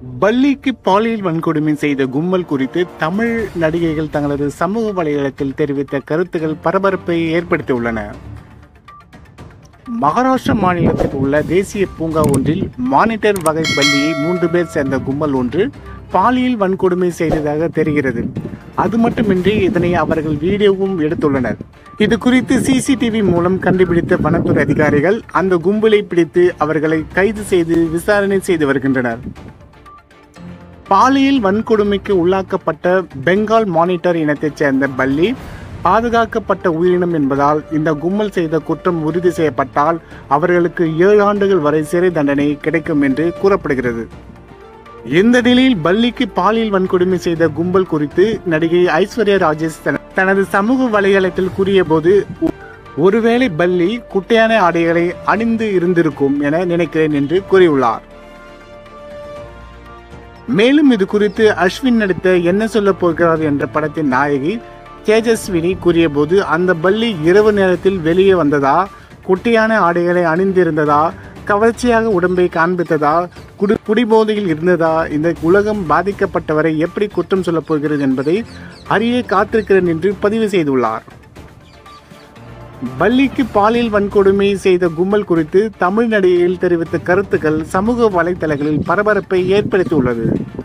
பல்லிக்கு பாலியல் வன்கொடுமை செய்த கும்பல் குறித்து தமிழ் நடிகைகள் தங்களது சமூக வலைதளத்தில் தெரிவித்த கருத்துக்கள் பரபரப்பை ஏற்படுத்தியுள்ளன மகாராஷ்டிரா மாநிலத்தில் உள்ள தேசிய பூங்கா ஒன்றில் மானிட்டர் வகை பல்லியை மூன்று பேர் சேர்ந்த கும்பல் ஒன்று பாலியல் வன்கொடுமை செய்ததாக தெரிகிறது அது மட்டுமின்றி இதனை அவர்கள் வீடியோவும் எடுத்துள்ளனர் இது குறித்து சிசிடிவி மூலம் கண்டுபிடித்த வனத்துறை அதிகாரிகள் அந்த கும்பலை பிடித்து அவர்களை கைது செய்து விசாரணை செய்து வருகின்றனர் பாலியல் வன்கொடுமைக்கு உள்ளாக்கப்பட்ட பெங்கால் மானிட்டர் இனத்தைச் சேர்ந்த பல்லி பாதுகாக்கப்பட்ட உயிரினம் என்பதால் இந்த கும்பல் செய்த குற்றம் உறுதி செய்யப்பட்டால் அவர்களுக்கு ஏழு ஆண்டுகள் வரை சிறை தண்டனை கிடைக்கும் என்று கூறப்படுகிறது இந்த நிலையில் பல்லிக்கு பாலியல் வன்கொடுமை செய்த கும்பல் குறித்து நடிகை ஐஸ்வர்யா ராஜேஷ் தன- தனது சமூக வலைதளத்தில் கூறியபோது "ஒ- ஒருவேளை பல்லி குட்டையான ஆடைகளை அணிந்து இருந்திருக்கும் என நினைக்கிறேன் என்று கூறியுள்ளார் மேலும் இது குறித்து அஸ்வின் நடித்த என்ன சொல்ல போகிறார் என்ற படத்தின் நாயகி தேஜஸ்வினி கூறியபோது அந்த பள்ளி இரவு நேரத்தில் வெளியே வந்ததா குட்டியான ஆடைகளை அணிந்திருந்ததா கவர்ச்சியாக உடம்பை காண்பித்ததா குடி குடிபோதையில் இருந்ததா இந்த உலகம் பாதிக்கப்பட்டவரை எப்படி குற்றம் சொல்லப் போகிறது என்பதை அறிய காத்திருக்கிறேன் என்று பதிவு செய்துள்ளார் பல்லிக்கு பாலியல் வன்கொடுமை செய்த கும்பல் குறித்து தமிழ் நடிகையில் தெரிவித்த கருத்துக்கள் சமூக வலைத்தளங்களில் பரபரப்பை ஏற்படுத்தியுள்ளது